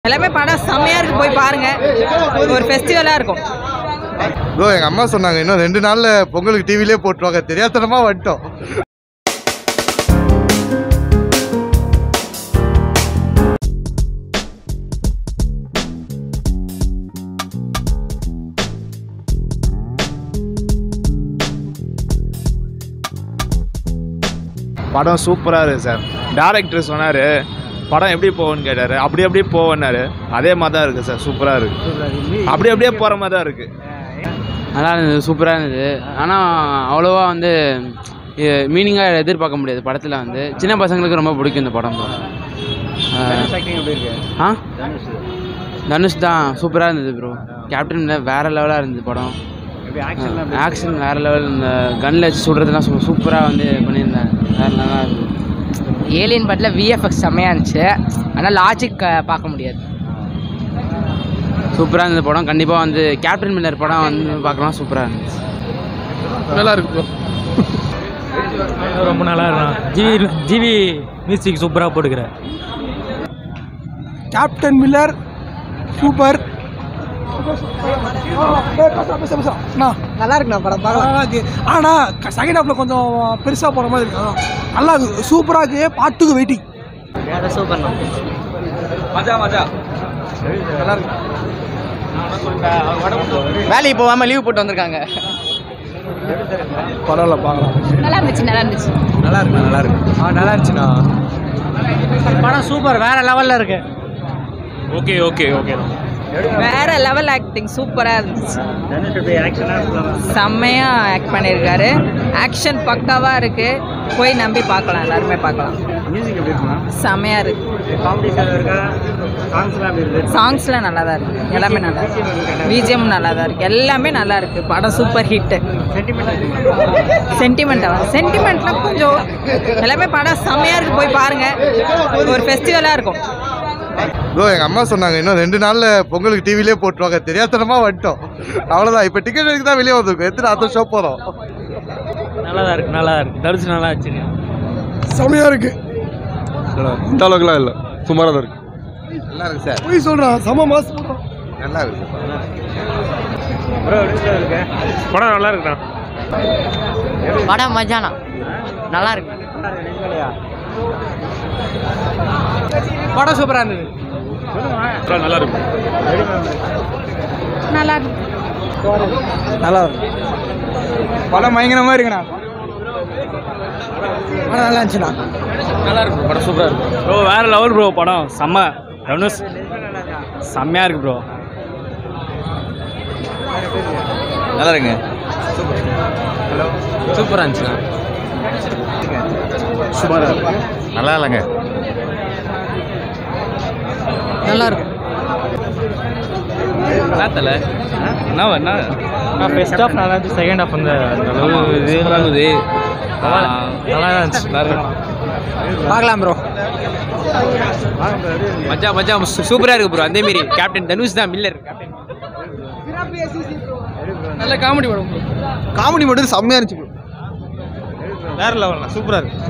எல்லாமே படம் செம்மையா இருக்கு போய் பாருங்க ஒரு ஃபெஸ்டிவலா இருக்கும் ப்ரோ எங்கள் அம்மா சொன்னாங்க இன்னும் ரெண்டு நாளில் பொங்கலுக்கு டிவிலே போட்டுருவாங்க தெரியாதனமா வந்துட்டோம் படம் சூப்பராக இருக்குது சார் டேரக்டர் சொன்னார் படம் எப்படி போகும்னு கேட்டார் அப்படி அப்படியே போவேன்னாரு அதே மாதிரி தான் இருக்குது சார் சூப்பராக இருக்குது அப்படி அப்படியே போகிற மாதிரி தான் இருக்குது நல்லா இருந்தது சூப்பராக இருந்தது ஆனால் அவ்வளோவா வந்து மீனிங்காக எதிர்பார்க்க முடியாது படத்தில் வந்து சின்ன பசங்களுக்கு ரொம்ப பிடிக்கும் இந்த படம் bro. ஆ தனுஷ் தான் சூப்பராக இருந்தது ப்ரோ கேப்டன் வேற லெவலாக இருந்தது படம் ஆக்ஷன் வேற லெவல் இந்த கன்னில் வச்சு சுடுறதுலாம் சூ சூப்பராக வந்து பண்ணியிருந்தாங்க வேற நல்லா இருந்தது ஏலியன் படத்தில் விஎஃப்எக்ஸ் செம்மையாக இருந்துச்சு ஆனால் லாஜிக் பார்க்க முடியாது சூப்பராக இருந்தது படம் கண்டிப்பாக வந்து கேப்டன் மில்லர் படம் வந்து பார்க்கலாம் சூப்பராக இருந்துச்சு நல்லா இருக்கு ப்ரோ ரொம்ப நல்லா இருக்கும் ஜிவி ஜிவி மியூசிக் சூப்பராக போட்டுக்கிறேன் கேப்டன் மில்லர் சூப்பர் நல்லா இருக்குண்ணா படம் நல்லா இருக்கு ஆனால் செகண்ட் ஹாஃப்ல கொஞ்சம் பெருசாக போகிற மாதிரி இருக்கு அதான். நல்லா இருக்கு சூப்பராக இருக்கு பாட்டுக்கு வெயிட்டிங் வேலைக்கு போகாமல் லீவ் போட்டு வந்திருக்காங்க பரவாயில்ல பார்க்கலாம் நல்லா இருந்துச்சு நல்லா இருந்துச்சு நல்லா இருக்கு நல்லா இருக்கு ஆ நல்லா இருந்துச்சுண்ணா படம் சூப்பர் வேற லெவலில் இருக்கு ஓகே ஓகே ஓகே வேற லெவல் ஆக்டிங் சூப்பரா இருந்துச்சு செம்மையா ஆக்ட் பண்ணியிருக்காரு ஆக்ஷன் பக்காவா இருக்கு போய் நம்பி பார்க்கலாம் எல்லாருமே பார்க்கலாம் செம்மையா இருக்கு சாங்ஸ்லாம் நல்லா தான் இருக்கு எல்லாமே நல்லா இருக்கு பிஜிஎம் நல்லா தான் இருக்கு எல்லாமே நல்லா இருக்கு படம் சூப்பர் ஹிட் சென்டிமெண்ட்டா சென்டிமெண்ட்லாம் கொஞ்சம் எல்லாமே படம் செம்மையா இருக்கு போய் பாருங்க ஒரு ஃபெஸ்டிவலா இருக்கும் ப்ரோ எங்கள் அம்மா சொன்னாங்க இன்னும் ரெண்டு நாளில் பொங்கலுக்கு டிவிலே போட்டுருவாங்க தெரியாதனமா வந்துட்டோம் அவ்வளோதான் இப்போ டிக்கெட் எடுக்க தான் வெளியே வந்திருக்கோம் எத்தனை அடுத்த ஷோ போகிறோம் நல்லா தான் இருக்கு நல்லா இருக்கு தரிசு நல்லா வச்சுங்க செம்மையாக இருக்கு இந்த அளவுக்குலாம் இல்லை சுமாராக தான் இருக்கு நல்லா இருக்கு சார் போய் சொல்கிறேன் செம மாஸ் படம் நல்லா இருக்கு படம் நல்லா இருக்குண்ணா படம் மஜானா நல்லா இருக்கு படம் சூப்பராக இருந்தது நல்லா இருக்கு நல்லா இருக்கு நல்லா இருக்கு படம் பயங்கரமாக இருக்குண்ணா படம் நல்லா இருந்துச்சுண்ணா நல்லா இருக்கு படம் சூப்பராக இருக்கு ப்ரோ வேற லெவல் ப்ரோ படம் செம்ம தனுஷ் செம்மையாக இருக்கு ப்ரோ நல்லா இருக்குங்க சூப்பராக இருந்துச்சுண்ணா நல்லா இல்லைங்க நல்லா இருக்கும் என்ன தலை என்ன என்ன ஃபர்ஸ்ட் ஹாஃப் நல்லா இருந்துச்சு செகண்ட் ஹாஃப் வந்து இது இருந்தது நல்லா இருந்துச்சு நல்லா பார்க்கலாம் ப்ரோ மஜா மஜா சூப்பராக இருக்கு ப்ரோ அதே மாரி கேப்டன் தனுஷ் தான் மில்லர் நல்ல காமெடி படம் காமெடி மட்டும் செம்மையாக இருந்துச்சு bro. வேற லெவலில் சூப்பராக இருக்கு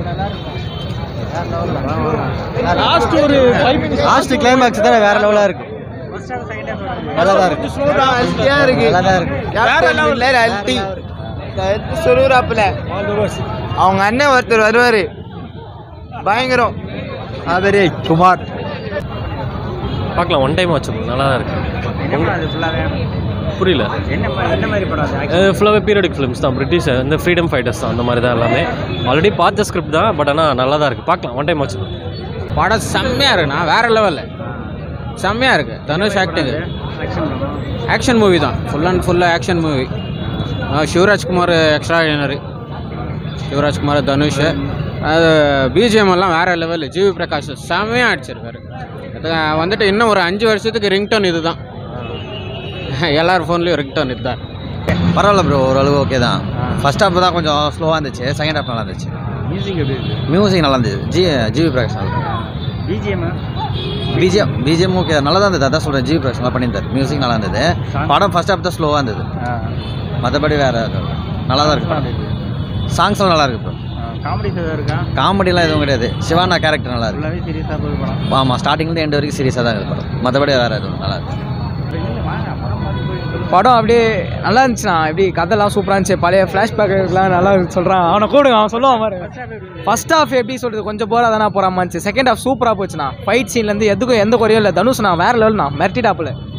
லாஸ்ட் ஒரு லாஸ்ட் கிளைமேக்ஸ் தான் வேற லெவலாக இருக்கு நல்லா தான் இருக்கு நல்லா தான் இருக்கு வேற லெவலில் அல்டி சொல்லுறாப்புல அவங்க அண்ணன் ஒருத்தர் வருவாரு பயங்கரம் அதரே குமார் பார்க்கலாம் ஒன் டைம் வச்சு நல்லா தான் இருக்கு புரியல ஃபுல்லாகவே பீரியடிக் ஃபிலிம்ஸ் தான் பிரிட்டிஷ் இந்த ஃப்ரீடம் ஃபைட்டர்ஸ் தான் அந்த மாதிரி தான் எல்லாமே ஆல்ரெடி பார்த்த ஸ்கிரிப்ட் தான் பட் ஆனால் நல்லா தான் இருக்குது பார்க்கலாம் ஒன் டைம் வச்சு படம் செம்மையாக இருக்குண்ணா வேற லெவலில் செம்மையாக இருக்கு தனுஷ் ஆக்டிங் ஆக்ஷன் மூவி தான் ஃபுல் அண்ட் ஃபுல்லாக ஆக்ஷன் மூவி சிவராஜ்குமார் எக்ஸ்ட்ரா ஆடினார் சிவராஜ்குமார் தனுஷ் அது பிஜிஎம் எல்லாம் வேற லெவல் ஜிவி பிரகாஷ் செம்மையாக அடிச்சிருக்காரு அது வந்துட்டு இன்னும் ஒரு அஞ்சு வருஷத்துக்கு ரிங்டோன் இது தான் எல்லார் ஃபோன்லேயும் ரிங்டோன் இதுதான் பரவாயில்ல ப்ரோ ஓரளவு ஓகே தான் ஃபர்ஸ்ட் ஹாஃப் தான் கொஞ்சம் ஸ்லோவாக இருந்துச்சு செகண்ட் ஹாஃப் நல்லா இருந்துச்சு மியூசிக் நல்லா இருந்துச்சு ஜி ஜிவி பிரகாஷ் நல்லா பிஜிஎம் பிஜிஎம் ஓகே நல்லா தான் இருந்தது அதான் சொல்கிறேன் ஜிவி பிரகாஷ் நல்லா பண்ணியிருந்தார் மியூசிக் நல்லா இருந்தது படம் ஃபர்ஸ்ட் ஹாஃப் தான் ஸ்லோவாக இருந்தது மற்றபடி வேறு நல்லா தான் இருக்கு சாங்ஸ்லாம் நல்லா இருக்கு ப்ரோ காமெடிலாம் எதுவும் கிடையாது சிவானா கேரக்டர் நல்லா இருக்கு ஆமாம் ஸ்டார்டிங்லேருந்து எண்ட் வரைக்கும் சீரியஸாக தான் இருக்கு படம் மற்றபடி வேறு எதுவும் நல்லா இருக்கு படம் அப்படியே நல்லா இருந்துச்சுண்ணா எப்படி கதைலாம் சூப்பராக இருந்துச்சு பழைய ஃப்ளாஷ்பேக்லாம் நல்லா சொல்கிறான் அவனை கூடுங்க அவன் சொல்லுவான் பாரு ஃபர்ஸ்ட் ஹாஃப் எப்படி சொல்கிறது கொஞ்சம் போராக தானே போகிற மாதிரி இருந்துச்சு செகண்ட் ஹாஃப் சூப்பராக போச்சுண்ணா ஃபைட் சீன்லேருந்து எதுக்கும் எந்த குறையும் இல்லை தனுஷ்ண்ணா வேறு லெவல்ண்ணா மிரட்டிடாப்பில்